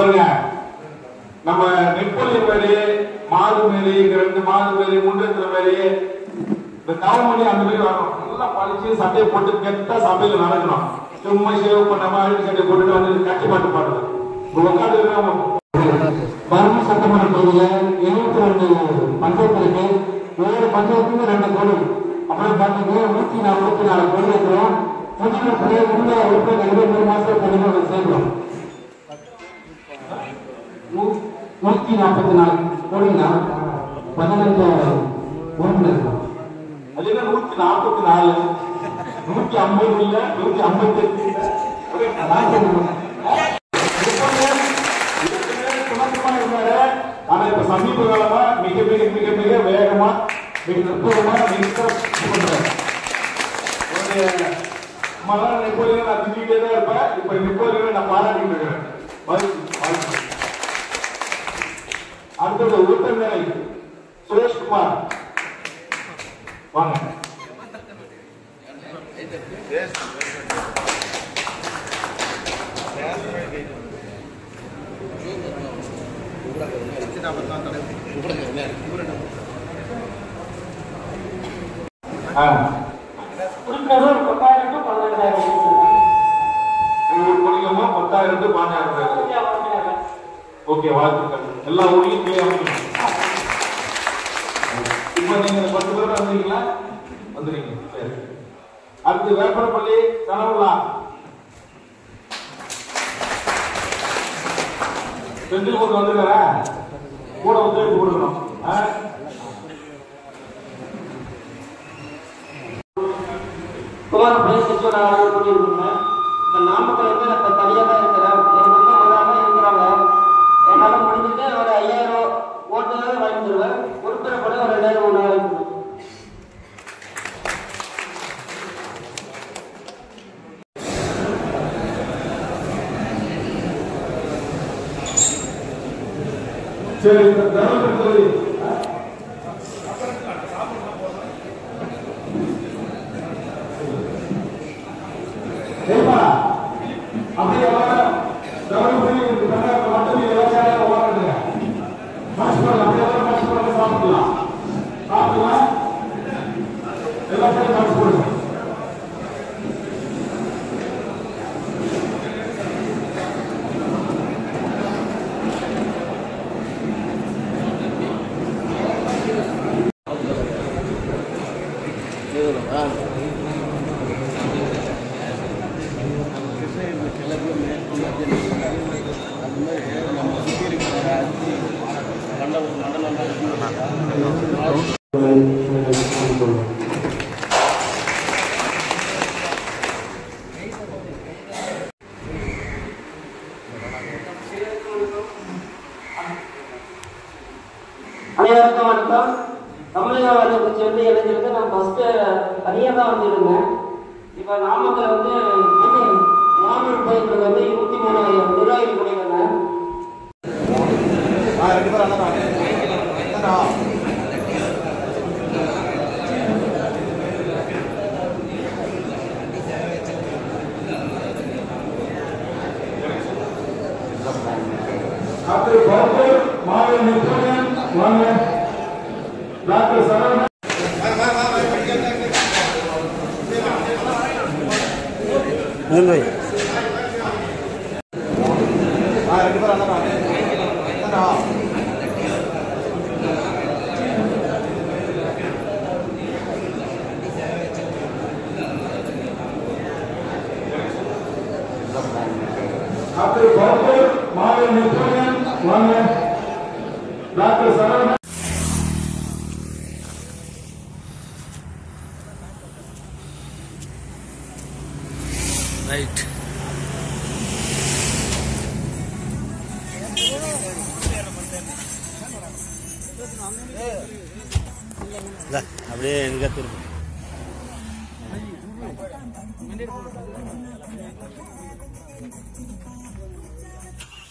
பாருங்க நம்ம நெப்போலியன் வேலி மாது மேலி இங்க ரெண்டு மாது மேலி முண்டேந்திர மேலி இந்த தவமணி அந்த மாதிரி வரணும் நல்லா படிச்சு சட்டையை போட்டு கெட்ட சபையில நடக்கணும் சும்மா சேவ் பண்ணாம அழுக்கு சட்டையை போட்டுட்டு வந்து கட்டி பாட்டு பாடுறது உட்காந்து பரம சட்டமன்ற தொகுதியில எழுபத்தி ரெண்டு பஞ்சாயத்து இருக்கு ஏழு பஞ்சாயத்துக்கு ரெண்டு கோடி அப்புறம் பாத்தீங்கன்னா நூத்தி நாற்பத்தி நாலு கோடி இருக்கிறோம் புதிய புதிய உள்ள உறுப்பினர் இருபத்தி மூணு மாசம் கண்டிப்பாக சேர்க்கிறோம் நூ- நூத்தி நாற்பத்தி நாலு கோடினா பதினஞ்சு உறுப்பினர் அது என்ன நூத்தி நாற்பத்தி நாலு நூத்தி ஐம்பது இல்ல நூத்தி ஐம்பத்தி எட்டு ஆனா இப்ப சமீப காலமா மிக மிக மிக மிக வேகமா மிக நுட்பமா மிக சிறப்பு பண்றாரு. ஒரு மலர் நெப்போலியன் நான் திட்டிகிட்டே தான் இருப்பேன் இப்ப நெப்போலியனை நான் பாராட்டிட்டு இருக்கிறேன் வாழ்த்து, வாழ்த்து. அடுத்தது உறுப்பினரை சுரேஷ்குமார் வாங்க ஆ. உறுப்பினர்கள் பத்தாயிரம் டு பதினஞ்சாயிரம் ஒவ்வொரு குடிக்கமா பத்தாயிரம் டு பதினாயிரம் பேர் ஓகே வாழ்த்துக்கள் எல்லா ஊரையும் போய் அமைக்கணும் இப்ப நீங்க பத்து பேர் வந்தீங்களா வந்துறீங்க சரி அடுத்து வேப்பரப்பள்ளி கனவுலா செந்தில் போட்டு வந்துருக்காரா கூட ஒத்துழைப்பு கொடுக்கணும் ஆ? குமார் பேசிட்டு நான் ஆர்டர் பண்ணியிருக்கேன் இப்போ நாமக்கல் வந்து நான் இப்போ தனியாக தான் இருக்கிறேன் எனக்கு வந்து ஒரு ஆள் தான் இருக்கிறாங்க என்னால் முடிஞ்சது ஒரு ஐயாயிரம் ஓட்டு வாங்கி தருவேன் உறுப்பினர் கூட ஒரு ரெண்டாயிரம் மூணாயிரம் வாங்கி தருவேன் சரி இந்த தருமபுரி தொகுதி சரிப்பா அப்படியே எல்லாரும் தருமபுரி தமிழகத்தில் மட்டும் நீங்க எல்லாரும் உட்காந்துங்க மாஸ்க் பண்ணலாம் அப்படியே எல்லாரும் மாஸ்க் பண்ணி சாப்பிடலாம் சாப்பிடலாம் எல்லாத்தையும் மாஸ்க் போடுங்க அனைவருக்கும் வணக்கம் தமிழக வரலாற்று வந்து இளைஞருக்கு நான் ஃபர்ஸ்ட் தனியாக தான் வந்திருந்தேன் இப்போ நாமக்கல் வந்து மாமூல் போயிட்டு வந்து இருபத்தி மூணாயிரம் நிர்வாகிகள் பண்ணியிருந்தேன் டாக்டர் பாபர் மாவட்ட நெப்போலியன் வாங்க டாக்டர் சரவணன் டாக்டர் பாபர் மாவட்ட நெப்போலியன் வாங்க டாக்டர் சரவணன் ரைட் அப்படியே எங்க திரும்ப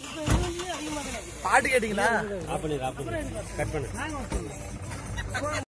பாட்டு கேட்டீங்களா ஆப் பண்ணி ஆப் பண்ணி கட் பண்ணு